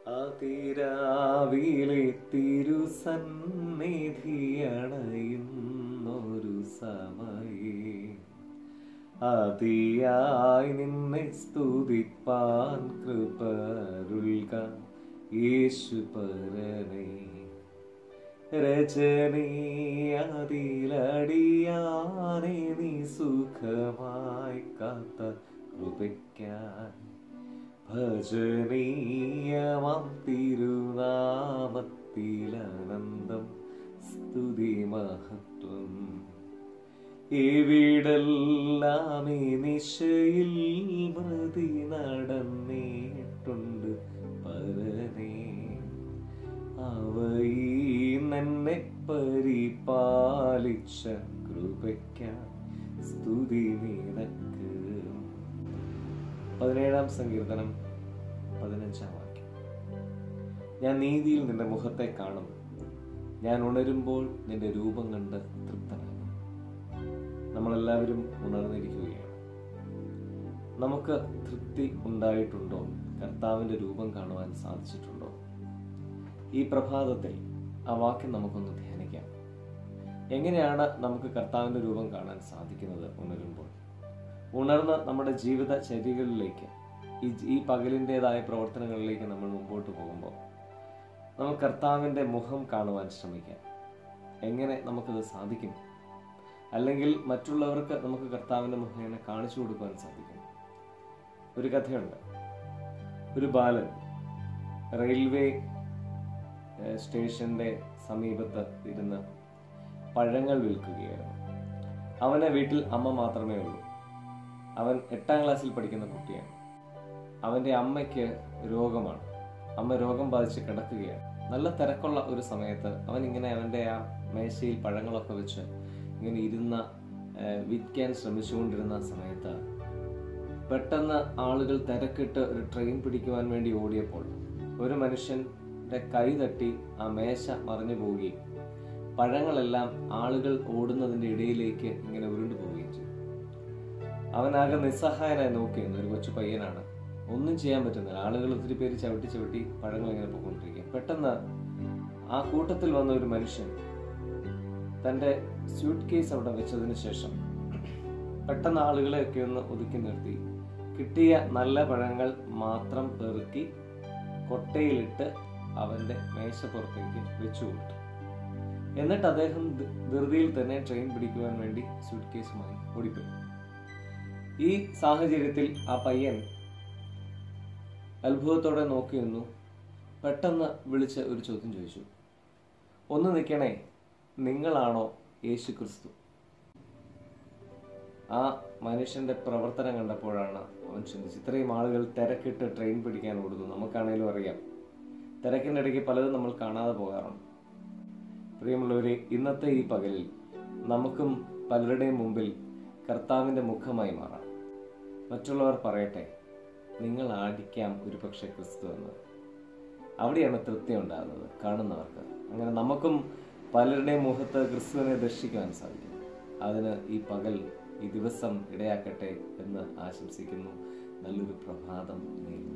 അതിരാവിലെ തിരുസന്നിധിയണയുന്നൊരു സമയേ അതിയായി നിന്നെ സ്തുതിപ്പാൻ കൃപരുൾക യേശു പരനേ രചനീയതിലടിയാനെ നീ സുഖമായി കാത്ത കൃപയ്ക്കാൻ ഭജനീയമാം തിരുനാമത്തിലനന്തം സ്തുതി മഹത്വം എവിടെല്ലാം ഈ നിശയിൽ മൃതി നടന്നിട്ടുണ്ട് പരനേ അവയി എന്നെ പരിപാലിച്ച കൃപയ്ക്കാൻ സ്തുതി നിനക്ക് പതിനേഴാം സങ്കീർത്തനം പതിനഞ്ചാം വാക്യം ഞാൻ നീതിയിൽ നിന്റെ മുഖത്തെ കാണും ഞാൻ ഉണരുമ്പോൾ നിന്റെ രൂപം കണ്ട് തൃപ്തനാകും നമ്മളെല്ലാവരും ഉണർന്നിരിക്കുകയാണ് നമുക്ക് തൃപ്തി ഉണ്ടായിട്ടുണ്ടോ കർത്താവിന്റെ രൂപം കാണുവാൻ സാധിച്ചിട്ടുണ്ടോ ഈ പ്രഭാതത്തിൽ ആ വാക്യം നമുക്കൊന്ന് ധ്യാനിക്കാം എങ്ങനെയാണ് നമുക്ക് കർത്താവിന്റെ രൂപം കാണാൻ സാധിക്കുന്നത് ഉണരുമ്പോൾ ഉണർന്ന് നമ്മുടെ ജീവിത ചര്യകളിലേക്ക് ഈ ഈ പകലിൻ്റെതായ പ്രവർത്തനങ്ങളിലേക്ക് നമ്മൾ മുമ്പോട്ട് പോകുമ്പോൾ നമുക്ക് കർത്താവിൻ്റെ മുഖം കാണുവാൻ ശ്രമിക്കാം എങ്ങനെ നമുക്കത് സാധിക്കും അല്ലെങ്കിൽ മറ്റുള്ളവർക്ക് നമുക്ക് കർത്താവിൻ്റെ മുഖേന കാണിച്ചു കൊടുക്കുവാൻ സാധിക്കും ഒരു കഥയുണ്ട് ഒരു ബാലൻ റെയിൽവേ ഏഹ്, സ്റ്റേഷന്റെ സമീപത്ത് ഇരുന്ന് പഴങ്ങൾ വിൽക്കുകയായിരുന്നു അവനെ വീട്ടിൽ അമ്മ മാത്രമേ ഉള്ളൂ അവൻ എട്ടാം ക്ലാസ്സിൽ പഠിക്കുന്ന കുട്ടിയാണ് അവന്റെ അമ്മയ്ക്ക് രോഗമാണ് അമ്മ രോഗം ബാധിച്ച് കിടക്കുകയാണ് നല്ല തിരക്കുള്ള ഒരു സമയത്ത് അവൻ ഇങ്ങനെ അവന്റെ ആ മേശയിൽ പഴങ്ങളൊക്കെ വെച്ച് ഇങ്ങനെ ഇരുന്ന ഏഹ്, വിൽക്കാൻ ശ്രമിച്ചുകൊണ്ടിരുന്ന സമയത്ത് പെട്ടെന്ന് ആളുകൾ തിരക്കിട്ട് ഒരു ട്രെയിൻ പിടിക്കുവാൻ വേണ്ടി ഓടിയപ്പോൾ ഒരു മനുഷ്യന്റെ കൈ തട്ടി ആ മേശ മറിഞ്ഞു പോവുകയും പഴങ്ങളെല്ലാം ആളുകൾ ഓടുന്നതിന്റെ ഇടയിലേക്ക് ഇങ്ങനെ ഉരുണ്ടു പോവുകയും ചെയ്തു അവനാകെ നിസ്സഹായനായി നോക്കിയിരുന്നു ഒരു കൊച്ചു പയ്യനാണ് ഒന്നും ചെയ്യാൻ പറ്റുന്നില്ല ആളുകൾ ഒത്തിരി പേര് ചവിട്ടി ചവിട്ടി പഴങ്ങൾ ഇങ്ങനെ പോയിക്കൊണ്ടിരിക്കുക പെട്ടെന്ന് ആ കൂട്ടത്തിൽ വന്ന ഒരു മനുഷ്യൻ തന്റെ സ്യൂട്ട് കേസ് അവിടെ വെച്ചതിന് ശേഷം പെട്ടെന്ന് ആളുകളെയൊക്കെ ഒന്ന് ഒതുക്കി നിർത്തി കിട്ടിയ നല്ല പഴങ്ങൾ മാത്രം പെറുക്കി കൊട്ടയിലിട്ട് അവന്റെ മേശപ്പുറത്തേക്ക് വെച്ചു കൊടുത്തു എന്നിട്ട് അദ്ദേഹം ധൃ- ധൃതിയിൽ തന്നെ ട്രെയിൻ പിടിക്കുവാൻ വേണ്ടി സ്യൂട്ട് കേസുമായി ഓടിപ്പോയി ഈ സാഹചര്യത്തിൽ ആ പയ്യൻ അത്ഭുതത്തോടെ നോക്കി നിന്നു പെട്ടെന്ന് വിളിച്ച് ഒരു ചോദ്യം ചോദിച്ചു ഒന്ന് നിൽക്കണേ നിങ്ങളാണോ യേശു ക്രിസ്തു ആ മനുഷ്യന്റെ പ്രവർത്തനം കണ്ടപ്പോഴാണ് അവൻ ചിന്തിച്ചത് ഇത്രയും ആളുകൾ തിരക്കിട്ട് ട്രെയിൻ പിടിക്കാൻ ഓടുന്നു നമുക്കാണേലും അറിയാം തിരക്കിൻ്റെ ഇടയ്ക്ക് പലതും നമ്മൾ കാണാതെ പോകാറുണ്ട് പ്രിയമുള്ളവരെ ഇന്നത്തെ ഈ പകലിൽ നമുക്കും പലരുടെയും മുമ്പിൽ കർത്താവിൻ്റെ മുഖമായി മാറാം മറ്റുള്ളവർ പറയട്ടെ നിങ്ങൾ ആടിക്കാം ഒരു പക്ഷേ ക്രിസ്തു എന്ന് അവിടെയാണ് തൃപ്തി ഉണ്ടാകുന്നത് കാണുന്നവർക്ക് അങ്ങനെ നമുക്കും പലരുടെയും മുഖത്ത് ക്രിസ്തുവിനെ ദർശിക്കുവാൻ സാധിക്കും അതിന് ഈ പകൽ ഈ ദിവസം ഇടയാക്കട്ടെ എന്ന് ആശംസിക്കുന്നു നല്ലൊരു പ്രഭാതം നേരുന്നു